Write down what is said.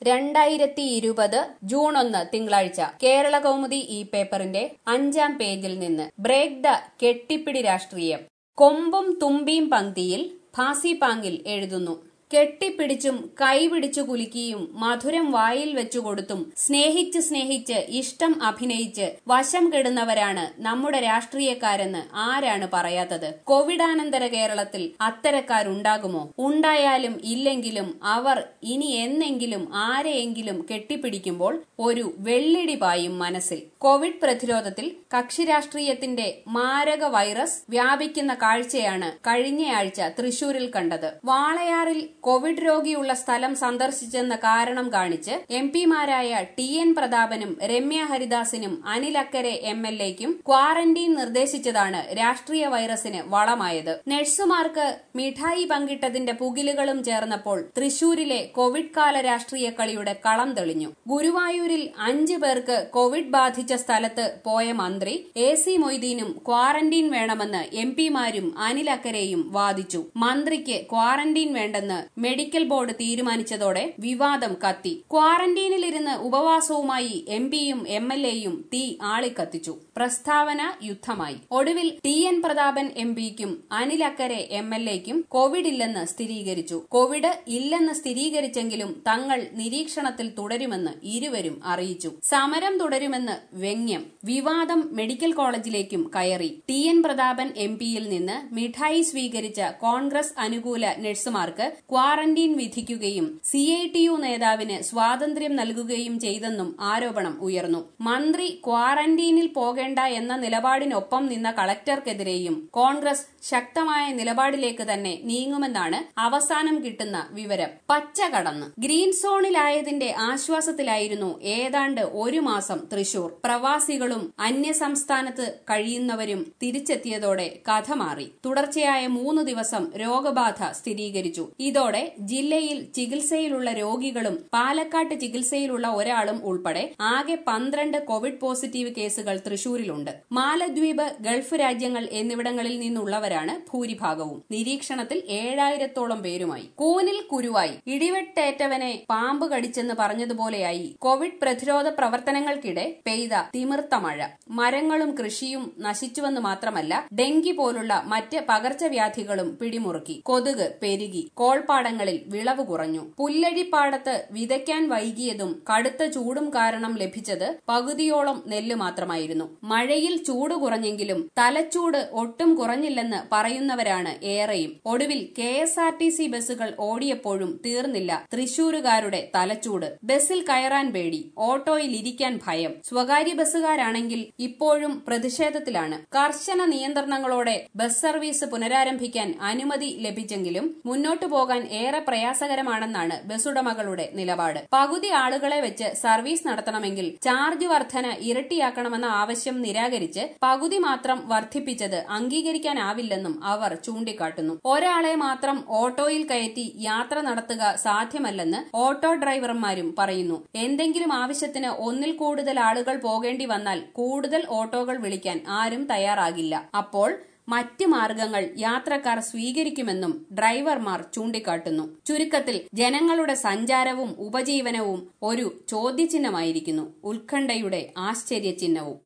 രണ്ടായിരത്തി ഇരുപത് ജൂൺ ഒന്ന് തിങ്കളാഴ്ച കേരള കൗമുദി ഈ പേപ്പറിന്റെ അഞ്ചാം പേജിൽ നിന്ന് ബ്രേക്ക് ദ കെട്ടിപ്പിടി രാഷ്ട്രീയം കൊമ്പും തുമ്പിയും പങ്ക്തിയിൽ ഭാസിപാങ്ങിൽ എഴുതുന്നു കെട്ടിപ്പിടിച്ചും കൈപിടിച്ചു കുലുക്കിയും മധുരം വായിൽ വെച്ചുകൊടുത്തും സ്നേഹിച്ച് സ്നേഹിച്ച് ഇഷ്ടം അഭിനയിച്ച് വശം കെടുന്നവരാണ് നമ്മുടെ രാഷ്ട്രീയക്കാരെന്ന് ആരാണ് പറയാത്തത് കോവിഡാനന്തര കേരളത്തിൽ അത്തരക്കാരുണ്ടാകുമോ ഉണ്ടായാലും ഇല്ലെങ്കിലും അവർ ഇനി എന്നെങ്കിലും ആരെയെങ്കിലും കെട്ടിപ്പിടിക്കുമ്പോൾ ഒരു വെള്ളിടി പായും മനസ്സിൽ കോവിഡ് പ്രതിരോധത്തിൽ കക്ഷി രാഷ്ട്രീയത്തിന്റെ മാരക വൈറസ് വ്യാപിക്കുന്ന കാഴ്ചയാണ് കഴിഞ്ഞയാഴ്ച തൃശൂരിൽ കണ്ടത് വാളയാറിൽ കോവിഡ് രോഗിയുള്ള സ്ഥലം സന്ദർശിച്ചെന്ന കാരണം കാണിച്ച് എം പിമാരായ ടി എൻ പ്രതാപനും രമ്യ ഹരിദാസിനും അനിൽ അക്കരെ എം എൽ എക്കും ക്വാറന്റീൻ നിർദ്ദേശിച്ചതാണ് രാഷ്ട്രീയ വൈറസിന് വളമായത് നഴ്സുമാർക്ക് മിഠായി പങ്കിട്ടതിന്റെ പുകിലുകളും ചേർന്നപ്പോൾ തൃശൂരിലെ കോവിഡ് കാല രാഷ്ട്രീയ കളിയുടെ കളം തെളിഞ്ഞു ഗുരുവായൂരിൽ അഞ്ചു പേർക്ക് കോവിഡ് ബാധിച്ച സ്ഥലത്ത് പോയ മന്ത്രി എ സി മൊയ്തീനും ക്വാറന്റീൻ വേണമെന്ന് എം പിമാരും അനിൽ അക്കരെയും വാദിച്ചു മന്ത്രിക്ക് ക്വാറന്റീൻ വേണ്ടെന്ന് മെഡിക്കൽ ബോർഡ് തീരുമാനിച്ചതോടെ വിവാദം കത്തി ക്വാറന്റീനിലിരുന്ന് ഉപവാസവുമായി എം പിയും എം എൽ എയും തീ ആളിക്കത്തിച്ചു പ്രസ്താവന യുദ്ധമായി ഒടുവിൽ ടി എൻ പ്രതാപൻ എം പിക്കും Anil Akkara M L എക്കും Covid ഇല്ലെന്ന് സ്ഥിരീകരിച്ചു കോവിഡ് ഇല്ലെന്ന് സ്ഥിരീകരിച്ചെങ്കിലും തങ്ങൾ നിരീക്ഷണത്തിൽ തുടരുമെന്ന് ഇരുവരും അറിയിച്ചു സമരം തുടരുമെന്ന് വ്യംഗ്യം വിവാദം മെഡിക്കൽ കോളേജിലേക്കും കയറി ടി എൻ പ്രതാപൻ എം പിയിൽ നിന്ന് മിഠായി സ്വീകരിച്ച കോൺഗ്രസ് അനുകൂല നഴ്സുമാർക്ക് ക്വാറന്റീൻ വിധിക്കുകയും സി ഐ ടി യു നേതാവിന് സ്വാതന്ത്ര്യം നൽകുകയും ചെയ്തെന്നും ആരോപണം ഉയർന്നു മന്ത്രി ക്വാറന്റീനിൽ പോകേണ്ട എന്ന നിലപാടിനൊപ്പം നിന്ന കളക്ടർക്കെതിരെയും കോൺഗ്രസ് ശക്തമായ നിലപാടിലേക്ക് തന്നെ നീങ്ങുമെന്നാണ് അവസാനം കിട്ടുന്ന വിവരം പച്ച കടന്ന് ഗ്രീൻ സോണിലായതിന്റെ ആശ്വാസത്തിലായിരുന്നു ഏതാണ്ട് ഒരു മാസം തൃശൂർ പ്രവാസികളും അന്യസംസ്ഥാനത്ത് കഴിയുന്നവരും തിരിച്ചെത്തിയതോടെ കഥ മാറി തുടർച്ചയായ മൂന്ന് ദിവസം രോഗബാധ സ്ഥിരീകരിച്ചു ഇതോടെ ജില്ലയിൽ ചികിത്സയിലുള്ള രോഗികളും പാലക്കാട്ട് ചികിത്സയിലുള്ള ഒരാളും ഉൾപ്പെടെ ആകെ പന്ത്രണ്ട് കോവിഡ് പോസിറ്റീവ് കേസുകൾ തൃശൂരിലുണ്ട് മാലദ്വീപ് ഗൾഫ് രാജ്യങ്ങൾ എന്നിവിടങ്ങളിൽ നിന്നുള്ളവരാണ് ഭൂരിഭാഗവും നിരീക്ഷണത്തിൽ ഏഴായിരത്തോളം പേരുമായി കൂനിൽ കുരുവായി ഇടിവെട്ടേറ്റവനെ പാമ്പ് കടിച്ചെന്ന് പറഞ്ഞതുപോലെയായി കോവിഡ് പ്രതിരോധ പ്രവർത്തനങ്ങൾക്കിടെ പെയ്ത തിമിർത്ത മഴ മരങ്ങളും കൃഷിയും നശിച്ചുവെന്ന് മാത്രമല്ല ഡെങ്കി പോലുള്ള മറ്റ് പകർച്ചവ്യാധികളും പിടിമുറുക്കി കൊതുക് പെരുകി കോൾപ്പാടങ്ങളിൽ വിളവ് കുറഞ്ഞു പുല്ലഴിപ്പാടത്ത് വിതയ്ക്കാൻ വൈകിയതും കടുത്ത ചൂടും കാരണം ലഭിച്ചത് പകുതിയോളം നെല്ല് മാത്രമായിരുന്നു മഴയിൽ ചൂട് കുറഞ്ഞെങ്കിലും തലച്ചൂട് ഒട്ടും കുറഞ്ഞില്ലെന്ന് പറയുന്നവരാണ് ഏറെയും ഒടുവിൽ K S R T C ബസ്സുകൾ ഓടിയപ്പോഴും തീർന്നില്ല തൃശൂരുകാരുടെ തലച്ചൂട് ബസ്സിൽ കയറാൻ പേടി ഓട്ടോയിൽ ഇരിക്കാൻ ഭയം സ്വകാര്യ ബസ്സുകാരാണെങ്കിൽ ഇപ്പോഴും പ്രതിഷേധത്തിലാണ് കർശന നിയന്ത്രണങ്ങളോടെ ബസ് സർവീസ് പുനരാരംഭിക്കാൻ അനുമതി ലഭിച്ചെങ്കിലും മുന്നോട്ടു പോകാൻ ഏറെ പ്രയാസകരമാണെന്നാണ് ബസ്സുടമകളുടെ നിലപാട് പകുതി ആളുകളെ വെച്ച് സർവീസ് നടത്തണമെങ്കിൽ ചാർജ് വർധന ഇരട്ടിയാക്കണമെന്ന ആവശ്യം നിരാകരിച്ച് പകുതി മാത്രം വർദ്ധിപ്പിച്ചത് അംഗീകരിക്കാനാവില്ലെന്നും അവർ ചൂണ്ടിക്കാട്ടുന്നു ഒരാളെ മാത്രം ഓട്ടോയിൽ കയറ്റി യാത്ര നടത്തുക സാധ്യമല്ലെന്ന് ഓട്ടോ ഡ്രൈവർമാരും പറയുന്നു എന്തെങ്കിലും ആവശ്യത്തിന് ഒന്നിൽ കൂടുതൽ ആളുകൾ പോകേണ്ടി വന്നാൽ കൂടുതൽ ഓട്ടോകൾ വിളിക്കാൻ ആരും തയ്യാറാകില്ല അപ്പോൾ മറ്റ് മാർഗങ്ങൾ യാത്രക്കാർ സ്വീകരിക്കുമെന്നും ഡ്രൈവർമാർ ചൂണ്ടിക്കാട്ടുന്നു ചുരുക്കത്തിൽ ജനങ്ങളുടെ സഞ്ചാരവും ഉപജീവനവും ഒരു ചോദ്യചിഹ്നമായിരിക്കുന്നു ഉത്കണ്ഠയുടെ ആശ്ചര്യചിഹ്നവും